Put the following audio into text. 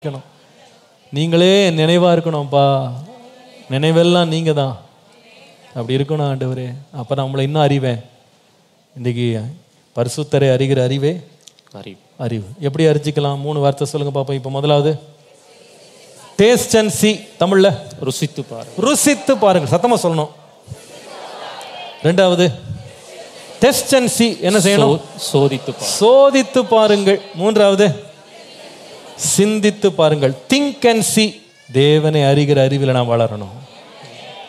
இருக்கணும் நீங்களே நினைவா இருக்கணும்ப்பா நினைவெல்லாம் நீங்க தான் அப்படி இருக்கணும் ஆண்டவரே அப்ப நான் உங்களை இன்னும் அறிவேன் இன்னைக்கு பரிசுத்தரை அறிகிற அறிவே அறிவு அறிவு எப்படி அறிஞ்சிக்கலாம் மூணு வார்த்தை சொல்லுங்க பாப்போம் இப்போ முதலாவது டேஸ்ட் அண்ட் சி தமிழ்ல ருசித்து பாரு ருசித்து பாருங்க சத்தமா சொல்லணும் ரெண்டாவது டெஸ்ட் அண்ட் சி என்ன செய்யணும் சோ- சோதித்து பாரு சோதித்து பாருங்கள் மூன்றாவது சிந்தித்து பாருங்கள் திங்க் அண்ட் சி தேவனை அறிகிற அறிவில் நாம் வளரணும்